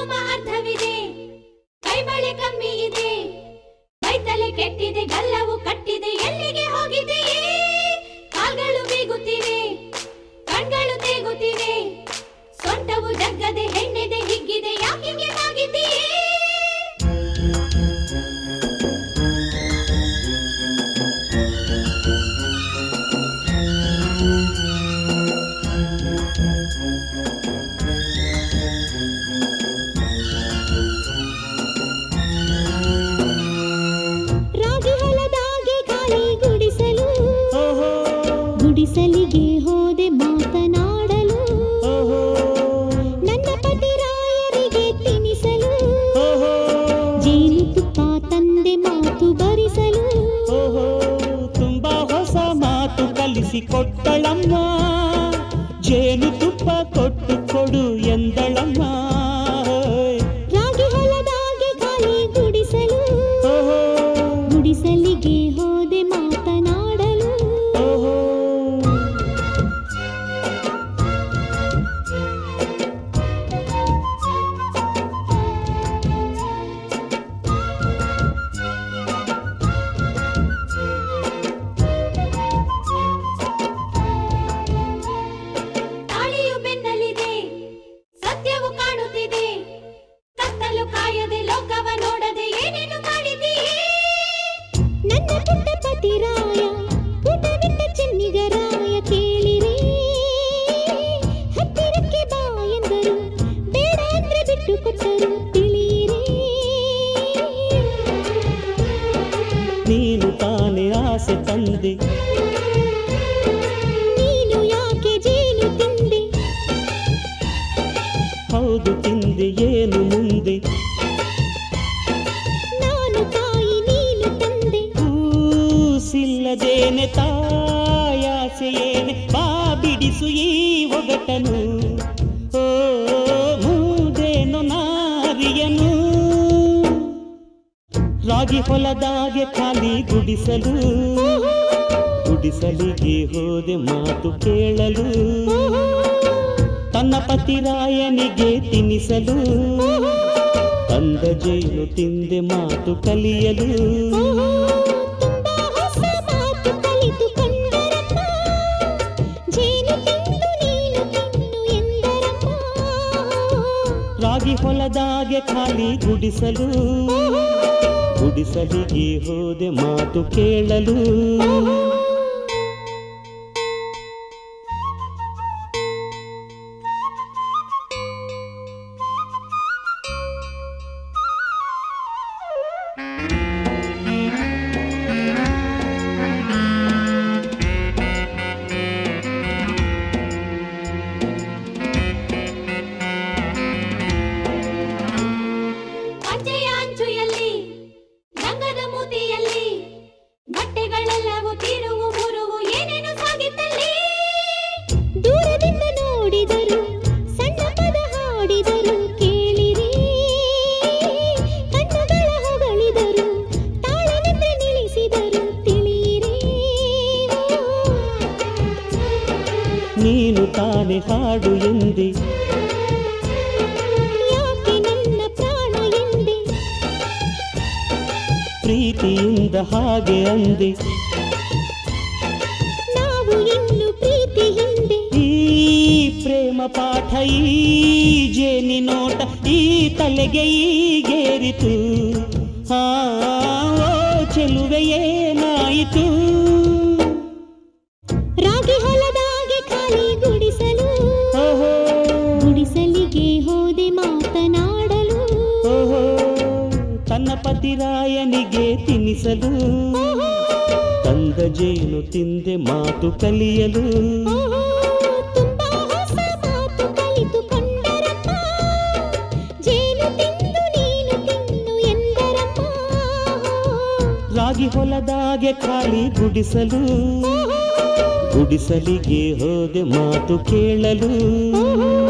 ಕುಂಕುಮ ಅರ್ಧವಿದೆ ಕೈಬಳೆ ಕಮ್ಮಿ ಇದೆ ಮೈತಲೆ ಕೆಟ್ಟಿದೆ ಗಲ್ಲವು ಕಟ್ಟಿದೆ ಎಲ್ಲಿಗೆ ಹೋಗಿದೆಯೇ ಕಾಲ್ಗಳು ಬೀಗುತ್ತಿವೆ ಕಣ್ಗಳು ತೇಗುತ್ತಿವೆ ಸೊಂಟವು ಜಗ್ಗದೆ ಹೆಣ್ಣೆದೆ ಹಿಗ್ಗಿದೆ ಯಾಕಿಗೆ ಆಗಿದೆಯೇ ರಾಗಿ ಹೊಲದಾಗೆ ಖಾಲಿ ಗುಡಿಸಲು ಓಹೋ ಗುಡಿಸಲಿಗೆ ಹೋದೆ ಮಾತನಾಡಲು ಓಹೋ ನನ್ನ ಪತಿ ರಾಯರಿಗೆ ತಿನಿಸಲು ಓಹೋ ಜೇನುತುಪ್ಪ ತಂದೆ ಮಾತು ಬರಿಸಲು ಓಹೋ ತುಂಬಾ ಹೊಸ ಮಾತು ಕಲಿಸಿ ಕೊಟ್ಟಳಮ್ಮ ಜೇನು ತುಪ್ಪ ಕೊಟ್ಟು ಕೊಡು ಎಂದಳಮ್ಮ ರಾಗಿ ಹೊಲದಾಗೆ ಖಾಲಿ ಗುಡಿಸಲು ಓಹೋ ಗುಡಿಸಲಿಗೆ ಹೋದೆ ಮಾತನಾಡಲು ಓಹೋ ತಾಳಿಯು ಬೆನ್ನಲಿದೆ ಸತ್ಯವು ಕಾಣುತ್ತಿದೆ ಕತ್ತಲು ಕಾಯದೆ ಲೋಕವ ನೋಡದೆ ಏನೇನು ಮಾಡಿದೀಯೇ ನನ್ನ ಪುಟ್ಟ ಪತಿ ರಾಯ ಪುಟವಿಟ್ಟ ಚೆನ್ನಿಗರಾಯ ಕೇಳಿರಿ ಹತ್ತಿರಕ್ಕೆ ಬಾ ಎಂದರು ಬೇಡ ಅಂದ್ರೆ ಬಿಟ್ಟು ಕೊಟ್ಟರು ತಿಳಿಯಿರಿ ನೀನು ತಾನೇ ಆಸೆ ತಂದೆ ನೀನು ಯಾಕೆ ಜೇನು ತಿಂದೆ ಹೌದು ತಿಂದೆ ಏನು ಮುಂದೆ ನಾನು ತಾಯಿ ನೀನು ತಂದೆ ಕೂಸಿಲ್ಲದೇನೆ ತಾಯಾಸೆಯೇನೆ ಬಾ ಬಿಡಿಸು ಈ ಒಗಟನು ಓ ಮೂದೇನು ನಾರಿಯನು ರಾಗಿ ಹೊಲದಾಗೆ ಖಾಲಿ ಗುಡಿಸಲು ಗುಡಿಸಲಿಗೆ ಹೋದೆ ಮಾತು ಕೇಳಲು ತನ್ನ ಪತಿರಾಯನಿಗೆ ತಿನ್ನಿಸಲು ತಂದ ಜೇನು ತಿಂದೆ ಮಾತು ಕಲಿಯಲು ತುಂಬಾ ಹೊಸ ಮಾತು ಕಲಿತುಕೊಂಡರಮ್ಮ ಜೇನು ತಿಂದು ನೀನು ತಿನ್ನು ಎಂದರಮ್ಮ ರಾಗಿ ಹೊಲದಾಗೆ ಖಾಲಿ ಗುಡಿಸಲು ಗುಡಿಸಲಿಗೆ ಹೋದೆ ಮಾತು ಕೇಳಲು ಅಂಚೆಯ ಅಂಚು ಎಲ್ಲಿ ರಂಗದ ಮೂತಿಯಲ್ಲಿ ಬಟ್ಟೆಗಳೆಲ್ಲವೂ ತಿರುವು ಮುರುವು ಏನೇನು ಸಾಗಿತ್ತಲ್ಲಿ ದೂರದಿಂದ ನೋಡಿದರು ಸಣ್ಣ ಪದ ಹಾಡಿದರು ಕೇಳಿರಿ ಕಣ್ಣುಗಳ ಹೊಗಳಿದರು ತಾಳನಿದ್ರೆ ನಿಲ್ಲಿಸಿದರು ತಿಳಿಯಿರಿ ನೀನು ತಾನೆ ಹಾಡು ಎಂದೆ ಯಾಕೆ ನನ್ನ ಪ್ರಾಣ ಎಂದೆ ಪ್ರೀತಿಯಿಂದ ಹಾಗೆ ಅಂದೆ ನಾವು ಇನ್ನು ಪ್ರೀತಿ ಹಿಂದೆ ಈ ಪ್ರೇಮ ಪಾಠ ಈ ಜೇನಿ ನೋಟ ಈ ತಲೆಗೆ ಈಗೇರಿತು ಆ ಓ ಚೆಲುವೆ ಏನಾಯಿತು ರಾಗಿ ಹೊಲದಾಗೆ ಖಾಲಿ ಗುಡಿಸಲು ಓಹೋ ಗುಡಿಸಲಿಗೆ ಹೋದೆ ಮಾತನಾಡಲು ಓಹೋ ತನ್ನ ಪತಿರಾಯನಿಗೆ ತಿನ್ನಿಸಲು ತಂದ ಜೇನು ತಿಂದೆ ಮಾತು ಕಲಿಯಲು ಓಹೋ, ತುಂಬಾ ಹೊಸ ಮಾತು ಕಲಿತುಕೊಂಡರಮ್ಮ ಜೇನು ತಿಂದು ನೀನು ತಿನ್ನು ಎಂದರಮ್ಮ ರಾಗಿ ಹೊಲದಾಗೆ ಖಾಲಿ ಗುಡಿಸಲು ಗುಡಿಸಲಿಗೆ ಹೋದೆ ಮಾತು ಕೇಳಲು